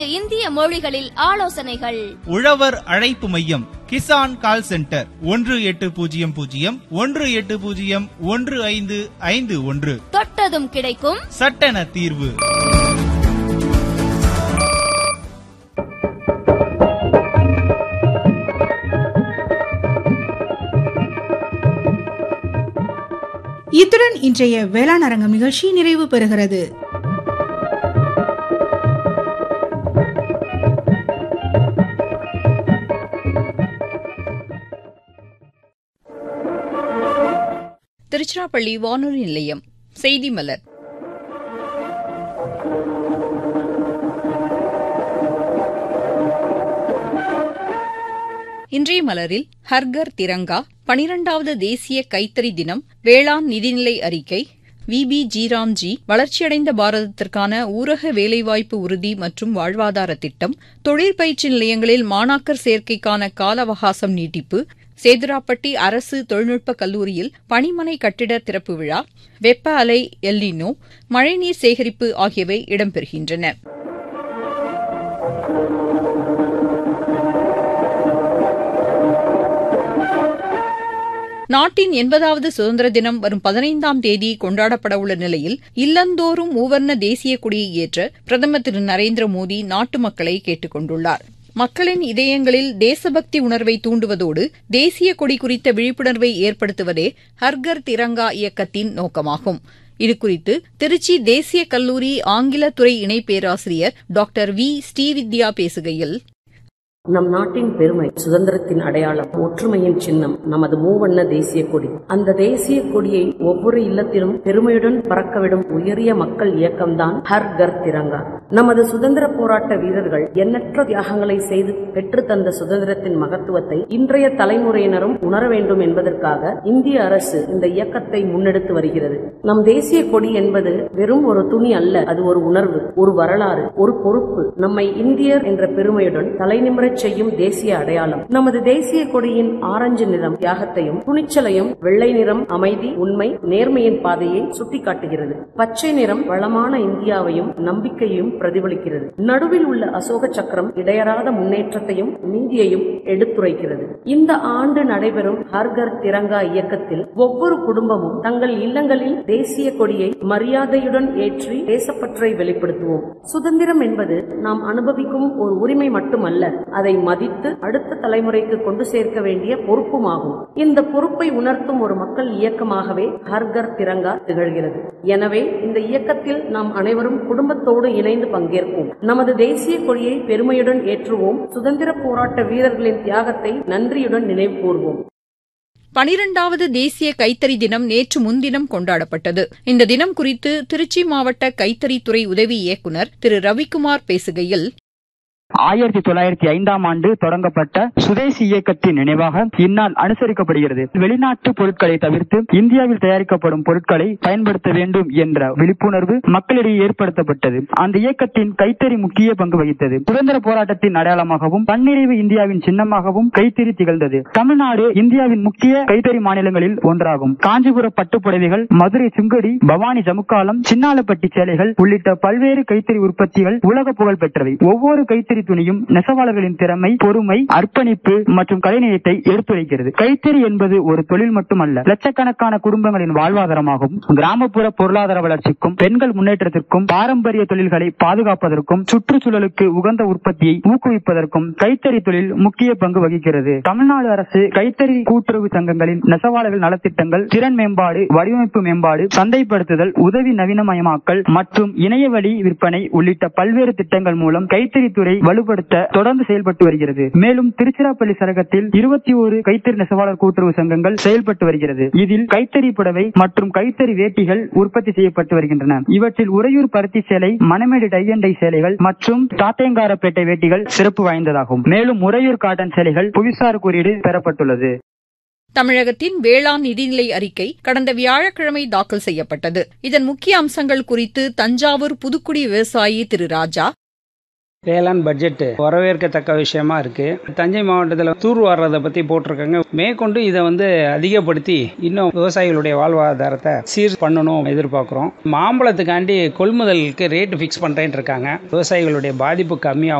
இந்திய மொழிகளில் ஆலோசனைகள் உழவர் அழைப்பு மையம் கிசான் கால் சென்டர் ஒன்று எட்டு பூஜ்ஜியம் பூஜ்ஜியம் ஒன்று எட்டு பூஜ்ஜியம் ஒன்று ஐந்து ஐந்து ஒன்று தொட்டதும் கிடைக்கும் சட்டென தீர்வு இத்துடன் இன்றைய வேளாண் அரங்கம் நிகழ்ச்சி நிறைவு பெறுகிறது திருச்சிராப்பள்ளி வானொலி நிலையம் செய்தி மலர் இன்றைய மலரில் ஹர்கர் திரங்கா பனிரெண்டாவது தேசிய கைத்தறி தினம் வேளாண் நிதிநிலை அறிக்கை விபி ஜிராம்ஜி வளர்ச்சியடைந்த பாரதத்திற்கான ஊரக வேலைவாய்ப்பு உறுதி மற்றும் வாழ்வாதார திட்டம் தொழிற்பயிற்சி நிலையங்களில் மாணாக்கர் சேர்க்கைக்கான கால அவகாசம் நீட்டிப்பு சேதுராப்பட்டி அரசு தொழில்நுட்ப கல்லூரியில் பணிமனை கட்டிட திறப்பு விழா வெப்ப அலை எல்லினோ மழைநீர் சேகரிப்பு ஆகியவை இடம்பெறுகின்றன நாட்டின் எண்பதாவது சுதந்திர தினம் வரும் பதினைந்தாம் தேதி கொண்டாடப்படவுள்ள நிலையில் இல்லந்தோறும் மூவர்ண தேசிய கொடியை ஏற்ற பிரதமர் திரு நரேந்திர மோடி நாட்டு மக்களை கேட்டுக் கொண்டுள்ளார் மக்களின் இதயங்களில் தேசபக்தி உணர்வை தூண்டுவதோடு தேசிய கொடி குறித்த விழிப்புணர்வை ஏற்படுத்துவதே ஹர்கர் திரங்கா இயக்கத்தின் நோக்கமாகும் இதுகுறித்து திருச்சி தேசிய கல்லூரி ஆங்கில துறை இணை பேராசிரியர் டாக்டர் வி ஸ்ரீவித்யா பேசுகையில் நம் நாட்டின் பெருமை சுதந்திரத்தின் அடையாளம் ஒற்றுமையின் சின்னம் நமது மூவண்ண தேசிய கொடி அந்த தேசிய கொடியை ஒவ்வொரு இல்லத்திலும் பெருமையுடன் பறக்கவிடும் உயரிய மக்கள் இயக்கம்தான் ஹர் கர் திரங்கா நமது சுதந்திர போராட்ட வீரர்கள் எண்ணற்ற தியாகங்களை செய்து பெற்று தந்த சுதந்திரத்தின் மகத்துவத்தை இன்றைய தலைமுறையினரும் உணர வேண்டும் என்பதற்காக இந்திய அரசு இந்த இயக்கத்தை முன்னெடுத்து வருகிறது நம் தேசிய கொடி என்பது வெறும் ஒரு துணி அல்ல அது ஒரு உணர்வு ஒரு வரலாறு ஒரு பொறுப்பு நம்மை இந்தியர் என்ற பெருமையுடன் தலைநிமிர செய்யும் தேசிய அடையாளம் நமது தேசிய கொடியின் ஆரஞ்சு நிறம் தியாகத்தையும் துணிச்சலையும் வெள்ளை நிறம் அமைதி உண்மை நேர்மையின் பாதையை சுட்டிக்காட்டுகிறது பச்சை நிறம் வளமான இந்தியாவையும் நம்பிக்கையும் பிரதிபலிக்கிறது நடுவில் உள்ள அசோக சக்கரம் இடையறாத முன்னேற்றத்தையும் நீதியையும் எடுத்துரைக்கிறது இந்த ஆண்டு நடைபெறும் ஹர்கர் திரங்கா இயக்கத்தில் ஒவ்வொரு குடும்பமும் தங்கள் இல்லங்களில் தேசிய கொடியை மரியாதையுடன் ஏற்றி தேசப்பற்றை வெளிப்படுத்துவோம் சுதந்திரம் என்பது நாம் அனுபவிக்கும் ஒரு உரிமை மட்டுமல்ல அதை மதித்து அடுத்த தலைமுறைக்கு கொண்டு சேர்க்க வேண்டிய பொறுப்புமாகும் இந்த பொறுப்பை உணர்த்தும் ஒரு மக்கள் இயக்கமாகவே ஹர்கர் திரங்கா திகழ்கிறது எனவே இந்த இயக்கத்தில் நாம் அனைவரும் குடும்பத்தோடு இணைந்து பங்கேற்போம் நமது தேசிய கொடியை பெருமையுடன் ஏற்றுவோம் சுதந்திர போராட்ட வீரர்களின் தியாகத்தை நன்றியுடன் நினைவு கூர்வோம் பனிரெண்டாவது தேசிய கைத்தறி தினம் நேற்று முன்தினம் கொண்டாடப்பட்டது இந்த தினம் குறித்து திருச்சி மாவட்ட கைத்தறித்துறை உதவி இயக்குநர் திரு ரவிக்குமார் பேசுகையில் ஆயிரத்தி தொள்ளாயிரத்தி ஐந்தாம் ஆண்டு தொடங்கப்பட்ட சுதேசி இயக்கத்தின் நினைவாக இந்நாள் அனுசரிக்கப்படுகிறது வெளிநாட்டு பொருட்களை தவிர்த்து இந்தியாவில் தயாரிக்கப்படும் பொருட்களை பயன்படுத்த வேண்டும் என்ற விழிப்புணர்வு மக்களிடையே ஏற்படுத்தப்பட்டது அந்த இயக்கத்தின் கைத்தறி முக்கிய பங்கு வகித்தது சுதந்திர போராட்டத்தின் அடையாளமாகவும் தன்னிறைவு இந்தியாவின் சின்னமாகவும் கைத்தறி திகழ்ந்தது தமிழ்நாடு இந்தியாவின் முக்கிய கைத்தறி மாநிலங்களில் ஒன்றாகும் காஞ்சிபுர பட்டுப்புடவைகள் மதுரை சுங்கடி பவானி ஜமுக்காலம் சின்னாலப்பட்டி சேலைகள் உள்ளிட்ட பல்வேறு கைத்தறி உற்பத்திகள் உலக புகழ் பெற்றவை ஒவ்வொரு கைத்தறி துணியும் நெசவாளர்களின் திறமை பொறுமை அர்ப்பணிப்பு மற்றும் கலைநயத்தை எடுத்துரைக்கிறது கைத்தறி என்பது ஒரு தொழில் மட்டுமல்ல லட்சக்கணக்கான குடும்பங்களின் வாழ்வாதாரமாகும் கிராமப்புற பொருளாதார வளர்ச்சிக்கும் பெண்கள் முன்னேற்றத்திற்கும் பாரம்பரிய தொழில்களை பாதுகாப்பதற்கும் சுற்றுச்சூழலுக்கு உகந்த உற்பத்தியை ஊக்குவிப்பதற்கும் கைத்தறி தொழில் முக்கிய பங்கு வகிக்கிறது தமிழ்நாடு அரசு கைத்தறி கூட்டுறவு சங்கங்களின் நெசவாளர்கள் நலத்திட்டங்கள் திறன் மேம்பாடு வடிவமைப்பு மேம்பாடு சந்தைப்படுத்துதல் உதவி நவீனமயமாக்கல் மற்றும் இணையவழி விற்பனை உள்ளிட்ட பல்வேறு திட்டங்கள் மூலம் கைத்தறித்துறை வலுப்படுத்த தொடர்ந்து செயல்பட்டு வருகிறது மேலும் திருச்சிராப்பள்ளி சரகத்தில் இருபத்தி ஒரு கைத்தறி நெசவாளர் கூட்டுறவு சங்கங்கள் செயல்பட்டு வருகிறது இதில் கைத்தறி புடவை மற்றும் கைத்தறி வேட்டிகள் உற்பத்தி செய்யப்பட்டு வருகின்றன இவற்றில் உறையூர் பருத்தி சேலை மணமேடு டை அண்ட் டை சேலைகள் மற்றும் தாத்தையங்காரப்பேட்டை வேட்டிகள் சிறப்பு வாய்ந்ததாகும் மேலும் உறையூர் காட்டன் சேலைகள் புவிசார் குறியீடு பெறப்பட்டுள்ளது தமிழகத்தின் வேளாண் நிதிநிலை அறிக்கை கடந்த வியாழக்கிழமை தாக்கல் செய்யப்பட்டது இதன் முக்கிய அம்சங்கள் குறித்து தஞ்சாவூர் புதுக்குடி விவசாயி திரு ராஜா வேளாண் பட்ஜெட் வரவேற்கத்தக்க விஷயமா இருக்கு தஞ்சை மாவட்டத்தில் தூர் வாடுறதை பத்தி போட்டிருக்காங்க மேற்கொண்டு இதை வந்து அதிகப்படுத்தி இன்னும் விவசாயிகளுடைய வாழ்வாதாரத்தை சீர் பண்ணணும் எதிர்பார்க்குறோம் மாம்பழத்துக்காண்டி கொள்முதலுக்கு ரேட் ஃபிக்ஸ் பண்றேன்னு இருக்காங்க விவசாயிகளுடைய பாதிப்பு கம்மியாகும்